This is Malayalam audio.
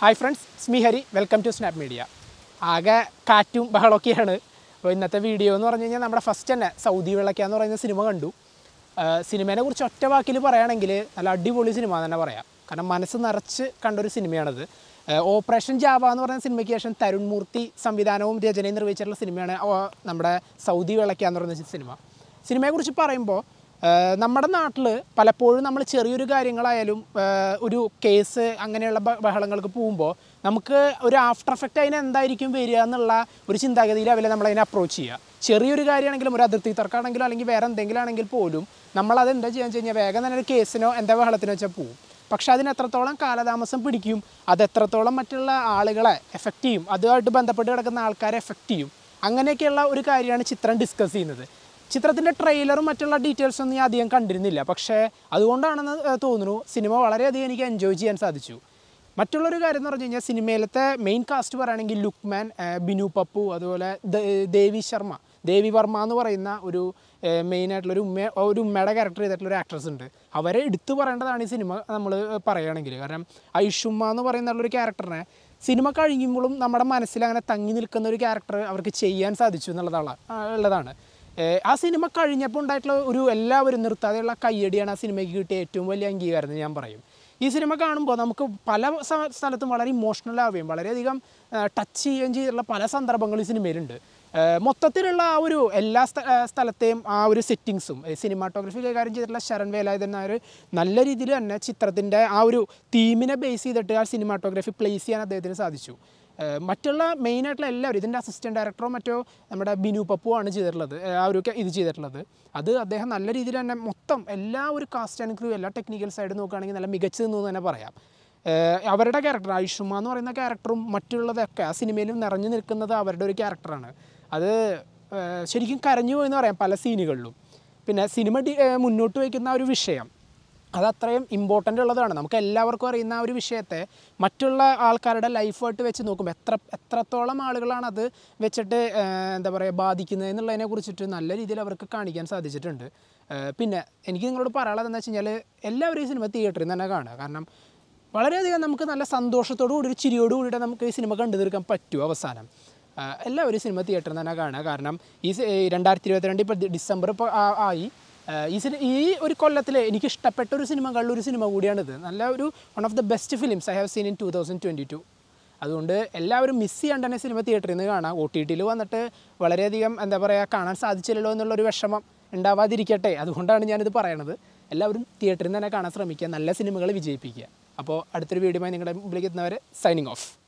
ഹായ് ഫ്രണ്ട്സ് സ്മി Hari welcome to Snap Media ആകെ കാറ്റും ബഹളമൊക്കെയാണ് അപ്പോൾ ഇന്നത്തെ വീഡിയോ എന്ന് പറഞ്ഞു കഴിഞ്ഞാൽ നമ്മുടെ ഫസ്റ്റ് തന്നെ സൗദി വിളക്ക എന്ന് പറയുന്ന സിനിമ കണ്ടു സിനിമേനെ കുറിച്ച് ഒറ്റ വാക്കിൽ പറയുകയാണെങ്കിൽ നല്ല അടിപൊളി സിനിമ എന്ന് തന്നെ പറയാം കാരണം മനസ്സ് നിറച്ച് കണ്ടൊരു സിനിമയാണത് ഏഹ് ഓപ്പറേഷൻ ജാവ എന്ന് പറയുന്ന സിനിമയ്ക്ക് ശേഷം തരുൺ മൂർത്തി സംവിധാനവും രചനയും നിർവഹിച്ചിട്ടുള്ള സിനിമയാണ് ഓ, നമ്മുടെ സൗദി വിളക്ക എന്ന് പറയുന്ന സിനിമ സിനിമയെക്കുറിച്ച് പറയുമ്പോൾ ഏഹ് നമ്മുടെ നാട്ടിൽ പലപ്പോഴും നമ്മൾ ചെറിയൊരു കാര്യങ്ങളായാലും ഏഹ് ഒരു കേസ് അങ്ങനെയുള്ള ബ- ബഹളങ്ങൾക്ക് പോകുമ്പോൾ നമുക്ക് ഒരു ആഫ്റ്റർ എഫക്റ്റ് അതിന് എന്തായിരിക്കും വരിക എന്നുള്ള ഒരു ചിന്താഗതിയിൽ അവരെ നമ്മളതിനെ അപ്രോച്ച് ചെയ്യുക ചെറിയൊരു കാര്യമാണെങ്കിലും ഒരു അതിർത്തി തർക്കമാണെങ്കിലോ അല്ലെങ്കിൽ വേറെ എന്തെങ്കിലും ആണെങ്കിൽ പോലും നമ്മളത് എന്താ ചെയ്യാന്ന് വെച്ച് കഴിഞ്ഞാൽ വേഗം തന്നെ ഒരു കേസിനോ എന്താ ബഹളത്തിനോ വെച്ചാൽ പോകും പക്ഷെ അതിന് എത്രത്തോളം കാലതാമസം പിടിക്കും അത് എത്രത്തോളം മറ്റുള്ള ആളുകളെ എഫക്റ്റ് ചെയ്യും അതുമായിട്ട് ബന്ധപ്പെട്ട് കിടക്കുന്ന ആൾക്കാരെ എഫക്റ്റ് ചെയ്യും അങ്ങനെയൊക്കെയുള്ള ഒരു കാര്യമാണ് ചിത്രം ഡിസ്കസ് ചെയ്യുന്നത് ചിത്രത്തിൻ്റെ ട്രെയിലറും മറ്റുള്ള ഡീറ്റെയിൽസ് ഒന്നും ഞാൻ അധികം കണ്ടിരുന്നില്ല പക്ഷേ അതുകൊണ്ടാണെന്ന് ഏഹ്, തോന്നുന്നു സിനിമ വളരെയധികം എനിക്ക് എൻജോയ് ചെയ്യാൻ സാധിച്ചു മറ്റുള്ളൊരു കാര്യം എന്ന് പറഞ്ഞു കഴിഞ്ഞാൽ സിനിമയിലത്തെ മെയിൻ കാസ്റ്റ് പറയുകയാണെങ്കിൽ ലുക്മാൻ ഏഹ്, ബിനു പപ്പു അതുപോലെ ദ- ദേവി ശർമ്മ ദേവി വർമ്മ എന്ന് പറയുന്ന ഒരു മെയിൻ ആയിട്ടുള്ള ഒരു ഉമ്മ ഒരു ഉമ്മയുടെ ക്യാരക്ടർ ചെയ്തിട്ടുള്ള ഒരു ആക്ട്രസ് ഉണ്ട് അവരെ എടുത്തു പറയേണ്ടതാണ് ഈ സിനിമ നമ്മൾ പറയുകയാണെങ്കിൽ കാരണം ഐഷുമ്മ എന്ന് പറയുന്ന ഒരു ക്യാരക്ടറിനെ സിനിമ കഴിയുമ്പോഴും നമ്മുടെ മനസ്സിൽ അങ്ങനെ തങ്ങി നിൽക്കുന്ന ഒരു ക്യാരക്ടർ അവർക്ക് ചെയ്യാൻ സാധിച്ചു എന്നുള്ളതാണ് ആ, ഉള്ളതാണ് ഏഹ് ആ സിനിമ കഴിഞ്ഞപ്പോൾ ഉണ്ടായിട്ടുള്ള ഒരു എല്ലാവരും നിർത്താതെയുള്ള കയ്യടിയാണ് ആ സിനിമയ്ക്ക് കിട്ടിയ ഏറ്റവും വലിയ അംഗീകാരം എന്ന് ഞാൻ പറയും ഈ സിനിമ കാണുമ്പോൾ നമുക്ക് പല സ- സ്ഥലത്തും വളരെ ഇമോഷണൽ ആവുകയും വളരെയധികം ടച്ച് ചെയ്യുകയും ചെയ്തിട്ടുള്ള പല സന്ദർഭങ്ങളും ഈ സിനിമയിലുണ്ട് ഏഹ് മൊത്തത്തിലുള്ള ആ ഒരു എല്ലാ സ്ഥ- ഏഹ് സ്ഥലത്തെയും ആ ഒരു സെറ്റിങ്സും സിനിമാറ്റോഗ്രഫി കൈകാര്യം ചെയ്തിട്ടുള്ള ശരൺ വേലായുധൻ നായർ നല്ല രീതിയിൽ തന്നെ ചിത്രത്തിൻ്റെ ആ ഒരു തീമിനെ ബേസ് ചെയ്തിട്ട് ആ സിനിമാറ്റോഗ്രഫി പ്ലേസ് ചെയ്യാൻ അദ്ദേഹത്തിന് സാധിച്ചു ഏഹ് മറ്റുള്ള മെയിനായിട്ടുള്ള എല്ലാവരും ഇതിൻ്റെ അസിസ്റ്റൻറ്റ് ഡയറക്ടറോ മറ്റോ നമ്മുടെ ബിനു പപ്പു ആണ് ചെയ്തിട്ടുള്ളത് ഏഹ് ആ ഒരു ക- ഇത് ചെയ്തിട്ടുള്ളത് അത് അദ്ദേഹം നല്ല രീതിയിൽ തന്നെ മൊത്തം എല്ലാ ഒരു കാസ്റ്റ് ആൻഡ് ക്രൂ എല്ലാ ടെക്നിക്കൽ സൈഡ് നോക്കുകയാണെങ്കിൽ നല്ല മികച്ചത് എന്ന് തന്നെ പറയാം ഏഹ് അവരുടെ ക്യാരക്ടർ ഐഷുമ എന്ന് പറയുന്ന ക്യാരക്ടറും മറ്റുള്ളതൊക്കെ ആ സിനിമയിലും നിറഞ്ഞു നിൽക്കുന്നത് അവരുടെ ഒരു ക്യാരക്ടറാണ് അത് ഏഹ് ശരിക്കും കരഞ്ഞു പോയെന്ന് പറയാം പല സീനുകളിലും പിന്നെ സിനിമ ഡി- ഏഹ് മുന്നോട്ട് വയ്ക്കുന്ന ആ ഒരു വിഷയം അത് അത്രയും ഇമ്പോർട്ടൻ്റ് ഉള്ളതാണ് നമുക്ക് എല്ലാവർക്കും അറിയുന്ന ആ ഒരു വിഷയത്തെ മറ്റുള്ള ആൾക്കാരുടെ ലൈഫായിട്ട് വെച്ച് നോക്കുമ്പോൾ എത്ര എത്രത്തോളം ആളുകളാണ് അത് വെച്ചിട്ട് ഏഹ്, എന്താ പറയുക ബാധിക്കുന്നത് എന്നുള്ളതിനെ കുറിച്ചിട്ട് നല്ല രീതിയിൽ അവർക്ക് കാണിക്കാൻ സാധിച്ചിട്ടുണ്ട് ഏഹ്, പിന്നെ എനിക്ക് നിങ്ങളോട് പറയാനുള്ളത് എന്താ വെച്ച് കഴിഞ്ഞാൽ എല്ലാവരും ഈ സിനിമ തിയേറ്ററിൽ നിന്ന് തന്നെ കാണുക കാരണം വളരെയധികം നമുക്ക് നല്ല സന്തോഷത്തോടു കൂടി ഒരു ചിരിയോട് കൂടിയിട്ട് നമുക്ക് ഈ സിനിമ കണ്ടു തീർക്കാൻ പറ്റും അവസാനം ആ, എല്ലാവരും ഈ സിനിമ തിയേറ്ററിൽ തന്നെ കാണുക കാരണം ഈ സി- ഈ രണ്ടായിരത്തി ഇരുപത്തിരണ്ട് ഇപ്പോൾ ഡിസംബർ ഇപ്പോൾ ആ- ആയി ആ, ഈ സിനി ഈ ഒരു കൊല്ലത്തിൽ എനിക്ക് ഇഷ്ടപ്പെട്ട ഒരു സിനിമകളിൽ ഒരു സിനിമ കൂടിയാണിത് നല്ല ഒരു one of the best films I have seen in two thousand twenty two അതുകൊണ്ട് എല്ലാവരും മിസ് ചെയ്യാണ്ട് തന്നെ സിനിമ തിയേറ്ററിൽ നിന്ന് കാണാം ഒ ടി ടിയിൽ വന്നിട്ട് വളരെയധികം എന്താ പറയുക കാണാൻ സാധിച്ചില്ലല്ലോ എന്നുള്ളൊരു വിഷമം ഉണ്ടാവാതിരിക്കട്ടെ അതുകൊണ്ടാണ് ഞാനിത് പറയണത് എല്ലാവരും തിയേറ്ററിൽ നിന്ന് തന്നെ കാണാൻ ശ്രമിക്കുക നല്ല സിനിമകൾ വിജയിപ്പിക്കുക അപ്പോൾ അടുത്തൊരു വീഡിയോയുമായി നിങ്ങളുടെ മുമ്പിലേക്ക് എത്തുന്നവരെ സൈനിങ് ഓഫ്